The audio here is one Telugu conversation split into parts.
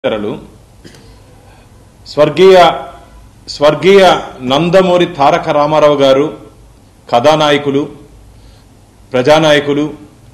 ఇతరులు స్వర్గీయ స్వర్గీయ నందమూరి తారక రామారావు గారు కథానాయకులు ప్రజానాయకులు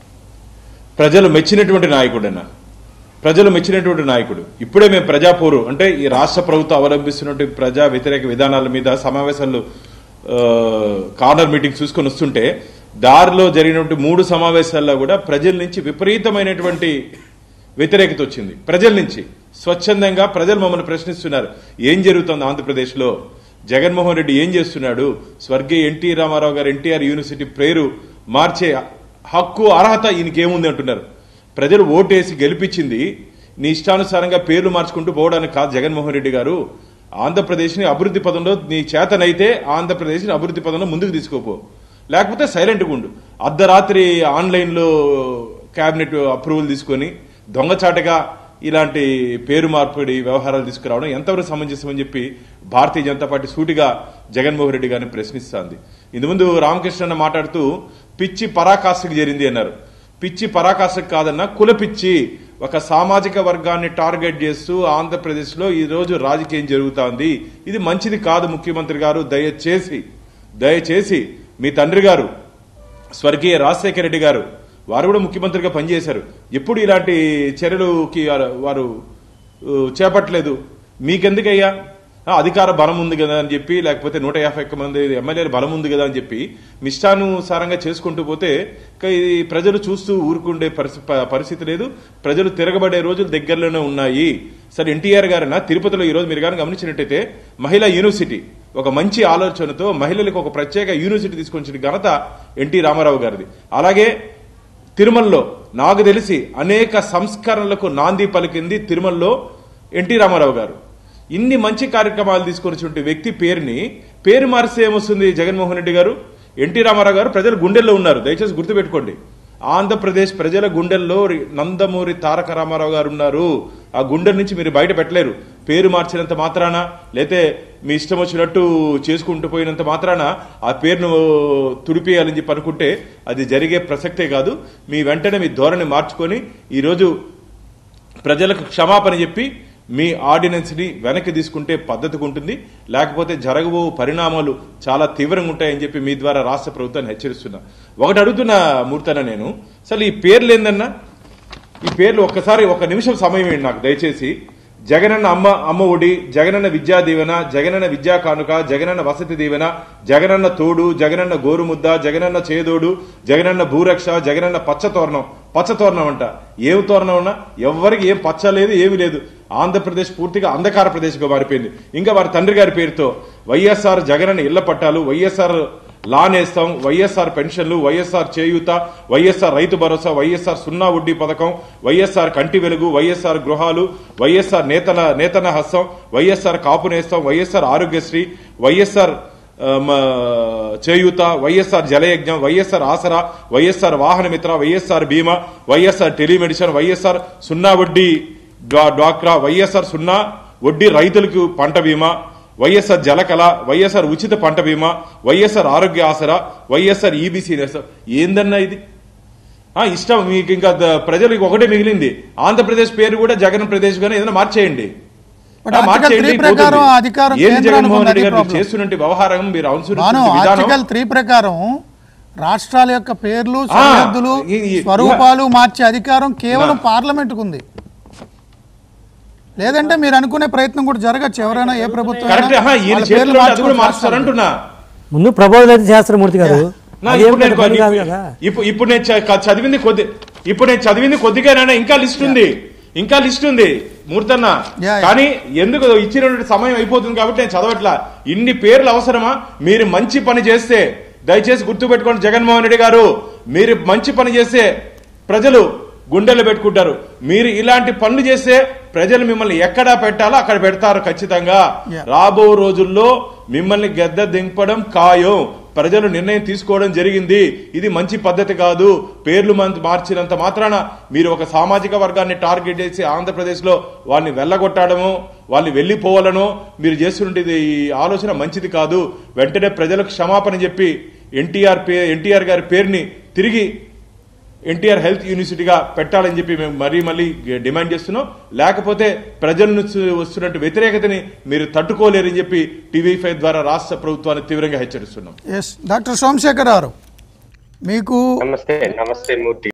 ప్రజలు మెచ్చినటువంటి నాయకుడన్న ప్రజలు మెచ్చినటువంటి నాయకుడు ఇప్పుడే మేము ప్రజాపోరు అంటే ఈ రాష్ట్ర ప్రభుత్వం అవలంబిస్తున్నటువంటి ప్రజా వ్యతిరేక విధానాల మీద సమావేశాలు ఆ, కార్నర్ మీటింగ్ చూసుకొని వస్తుంటే దారిలో జరిగినటువంటి మూడు సమావేశాల్లో కూడా ప్రజల నుంచి విపరీతమైనటువంటి వ్యతిరేకత వచ్చింది ప్రజల నుంచి స్వచ్ఛందంగా ప్రజలు మమ్మల్ని ప్రశ్నిస్తున్నారు ఏం జరుగుతుంది ఆంధ్రప్రదేశ్లో జగన్మోహన్ రెడ్డి ఏం చేస్తున్నాడు స్వర్గీయ ఎన్టీ రామారావు గారు ఎన్టీఆర్ యూనివర్సిటీ పేరు మార్చే హక్కు అర్హత ఈయనకేముంది అంటున్నారు ప్రజలు ఓటేసి గెలిపించింది నీ ఇష్టానుసారంగా పేర్లు మార్చుకుంటూ పోవడానికి కాదు జగన్మోహన్ రెడ్డి గారు ఆంధ్రప్రదేశ్ని అభివృద్ధి పదంలో నీ చేతనైతే ఆంధ్రప్రదేశ్ని అభివృద్ధి పదంలో ముందుకు తీసుకోపో లేకపోతే సైలెంట్గా ఉండు అర్ధరాత్రి ఆన్లైన్లో క్యాబినెట్ అప్రూవల్ తీసుకొని దొంగచాటగా ఇలాంటి పేరు మార్పిడి వ్యవహారాలు తీసుకురావడం ఎంతవరకు సమంజసమని చెప్పి భారతీయ జనతా పార్టీ సూటిగా జగన్మోహన్ రెడ్డి గారిని ప్రశ్నిస్తోంది ఇంతకుముందు రామకృష్ణ మాట్లాడుతూ పిచ్చి పరాకాష్ఠకు చేరింది అన్నారు పిచ్చి పరాకాష్ఠకు కాదన్న కుల పిచ్చి ఒక సామాజిక వర్గాన్ని టార్గెట్ చేస్తూ ఆంధ్రప్రదేశ్లో ఈ రోజు రాజకీయం జరుగుతోంది ఇది మంచిది కాదు ముఖ్యమంత్రి గారు దయచేసి దయచేసి మీ తండ్రి గారు స్వర్గీయ రాజశేఖర రెడ్డి గారు వారు కూడా ముఖ్యమంత్రిగా పనిచేశారు ఎప్పుడు ఇలాంటి చర్యలుకి వారు- వారు ఊ, చేపట్టలేదు మీకెందుకయ్యా ఆ, అధికార బలం ఉంది కదా అని చెప్పి లేకపోతే నూట యాభై ఒక్క మంది ఎమ్మెల్యేల బలం ఉంది కదా అని చెప్పి మిష్టానుసారంగా చేసుకుంటూ పోతే ఇక ఇది ప్రజలు చూస్తూ ఊరుకుండే పరిస్థి- ప- పరిస్థితి లేదు ప్రజలు తిరగబడే రోజులు దగ్గరలోనే ఉన్నాయి సరే ఎన్టీఆర్ గారైనా తిరుపతిలో ఈ రోజు మీరు కానీ గమనించినట్టయితే మహిళా యూనివర్సిటీ ఒక మంచి ఆలోచనతో మహిళలకు ఒక ప్రత్యేక యూనివర్సిటీ తీసుకొచ్చిన ఘనత ఎన్టీ రామారావు గారిది అలాగే తిరుమలలో నాకు తెలిసి అనేక సంస్కరణలకు నాంది పలికింది తిరుమలలో ఎన్టీ రామారావు గారు ఇన్ని మంచి కార్యక్రమాలు తీసుకొచ్చినటువంటి వ్యక్తి పేరుని పేరు మారిస్తే ఏమొస్తుంది జగన్మోహన్ రెడ్డి గారు ఎన్టీ రామారావు గారు ప్రజల గుండెల్లో ఉన్నారు దయచేసి గుర్తుపెట్టుకోండి ఆంధ్రప్రదేశ్ ప్రజల గుండెల్లో రి- నందమూరి తారక రామారావు గారు ఉన్నారు ఆ గుండె నుంచి మీరు బయట పెట్టలేరు పేరు మార్చినంత మాత్రాన లేతే మీ ఇష్టం వచ్చినట్టు చేసుకుంటూ పోయినంత మాత్రాన ఆ పేరును తుడిపేయాలని చెప్పి అనుకుంటే అది జరిగే ప్రసక్తే కాదు మీ వెంటనే మీ ధోరణి మార్చుకొని ఈరోజు ప్రజలకు క్షమాపణ చెప్పి మీ ఆర్డినెన్స్ ని వెనక్కి తీసుకుంటే పద్ధతిగా ఉంటుంది లేకపోతే జరగబో పరిణామాలు చాలా తీవ్రంగా ఉంటాయని చెప్పి మీ ద్వారా రాష్ట్ర ప్రభుత్వాన్ని హెచ్చరిస్తున్నా ఒకటి అడుగుతున్న మూర్తన నేను అసలు ఈ పేర్లు ఏందన్నా ఈ పేర్లు ఒక్కసారి ఒక నిమిషం సమయం ఏంటి నాకు దయచేసి జగనన్న అమ్మ అమ్మ ఒడి జగనన్న విద్యా దీవెన జగనన్న విద్యా కానుక జగనన్న వసతి దీవెన జగనన్న తోడు జగనన్న గోరుముద్ద జగనన్న చేదోడు జగనన్న భూరక్ష జగనన్న పచ్చ తోరణం పచ్చ తోరణం అంట ఏం తోరణం ఉన్నా ఎవరికి ఏం పచ్చ లేదు ఏమీ లేదు ఆంధ్రప్రదేశ్ పూర్తిగా అంధకార ప్రదేశ్గా మారిపోయింది ఇంకా వారి తండ్రి గారి పేరుతో వైఎస్ఆర్ జగనన్న ఇళ్ల పట్టాలు వైఎస్ఆర్ లాన్ వేస్తాం వైఎస్ఆర్ పెన్షన్లు వైఎస్ఆర్ చేయూత వైఎస్ఆర్ రైతు భరోసా వైఎస్ఆర్ సున్నా వడ్డీ పథకం వైఎస్ఆర్ కంటి వెలుగు వైఎస్ఆర్ గృహాలు వైఎస్ఆర్ నేతన నేతన హస్తం వైఎస్ఆర్ కాపు నేస్తం వైఎస్ఆర్ ఆరోగ్యశ్రీ వైఎస్ఆర్ ఆ, మ, చేయూత వైఎస్ఆర్ జలయజ్ఞం వైఎస్ఆర్ ఆసరా వైఎస్ఆర్ వాహన మిత్ర వైఎస్ఆర్ బీమా వైఎస్ఆర్ టెలిమెడిసిన్ వైఎస్ఆర్ సున్నా వడ్డీ డ్వా- డ్వాక్రా వైఎస్ఆర్ సున్నా వడ్డీ రైతులకు పంట బీమా వైఎస్ఆర్ జలకళ వైఎస్ఆర్ ఉచిత పంట బీమా వైఎస్ఆర్ ఆరోగ్య ఆసరా వైఎస్ఆర్ ఈబీసీ నేస్తం ఏందన్నా ఇది ఆ, ఇష్టం మీకు ఇంకా ద- ప్రజలకు ఒకటే మిగిలింది ఆంధ్రప్రదేశ్ పేరు కూడా జగన్ ప్రదేశ్ గానే ఏదైనా మార్చేయండి బట్ ఆ, ఆర్టికల్ మార్చేయండి, త్రీ ప్రకారం పోతుంది. అధికారం ఏంది కేంద్రానికి జగన్మోహన్ ఉంది, రెడ్డి అది గారు ప్రాబ్లం. చేస్తున్నట్టు వ్యవహారం మీరు బాను అనుసరిస్తున్న విధానం ఆర్టికల్ త్రీ ప్రకారం రాష్ట్రాల యొక్క పేర్లు సరిహద్దులు ఈ- ఈ- స్వరూపాలు మార్చే అధికారం కేవలం పార్లమెంటుకు ఉంది లేదంటే మీరు అనుకునే ప్రయత్నం కూడా జరగచ్చు ఎవరైనా ఏ ప్రభుత్వం కరెక్ట్ అయినా ఆహా, ఈయన వాళ్ళ పేర్లు చేతిలో అది కూడా మార్చుకోవచ్చు మార్చారంటున్నా ముందు ప్రపోజల్ అయితే చేస్తారు మూర్తి గారు నా అదేం ఇప్పుడు నేను పెద్ద పని కాదు కొన్ని- కదా ఇప్పుడు ఇప్పుడు నేను చ- చదివింది కొద్ది ఇప్పుడు నేను చదివింది కొద్దిగానైనా ఇంకా లిస్ట్ ఉంది ఇంకా లిస్ట్ ఉంది మూర్తన్న యా, యా. కానీ ఎందుకు ఇచ్చినటువంటి సమయం అయిపోతుంది కాబట్టి నేను చదవట్లా ఇన్ని పేర్లు అవసరమా మీరు మంచి పని చేస్తే దయచేసి గుర్తుపెట్టుకోండి జగన్మోహన్ రెడ్డి గారు మీరు మంచి పని చేస్తే ప్రజలు గుండెలు పెట్టుకుంటారు మీరు ఇలాంటి పనులు చేస్తే ప్రజలు మిమ్మల్ని ఎక్కడ పెట్టాలో అక్కడ పెడతారు ఖచ్చితంగా Yeah. రాబో రోజుల్లో మిమ్మల్ని గద్దె దింపడం ఖాయం ప్రజలు నిర్ణయం తీసుకోవడం జరిగింది ఇది మంచి పద్ధతి కాదు పేర్లు మం- మార్చినంత మాత్రాన మీరు ఒక సామాజిక వర్గాన్ని టార్గెట్ చేసి ఆంధ్రప్రదేశ్ లో వాళ్ళని వెళ్ళగొట్టడము వాళ్ళని వెళ్ళిపోవాలనో మీరు చేస్తుండేది ఈ ఆలోచన మంచిది కాదు వెంటనే ప్రజలకు క్షమాపణ చెప్పి ఎన్టీఆర్ పే ఎన్టీఆర్ గారి పేరుని తిరిగి ఎన్టీఆర్ హెల్త్ యూనివర్సిటీగా పెట్టాలని చెప్పి మేము మరీ మళ్ళీ డిమాండ్ చేస్తున్నాం లేకపోతే ప్రజల నుంచి వస్తున్నట్టు వ్యతిరేకతని మీరు తట్టుకోలేరని చెప్పి టీవీ ఫైవ్ ద్వారా రాష్ట్ర ప్రభుత్వాన్ని తీవ్రంగా హెచ్చరిస్తున్నాం ఎస్ డాక్టర్ సోమశేఖర్ గారు మీకు నమస్తే నమస్తే మూర్తి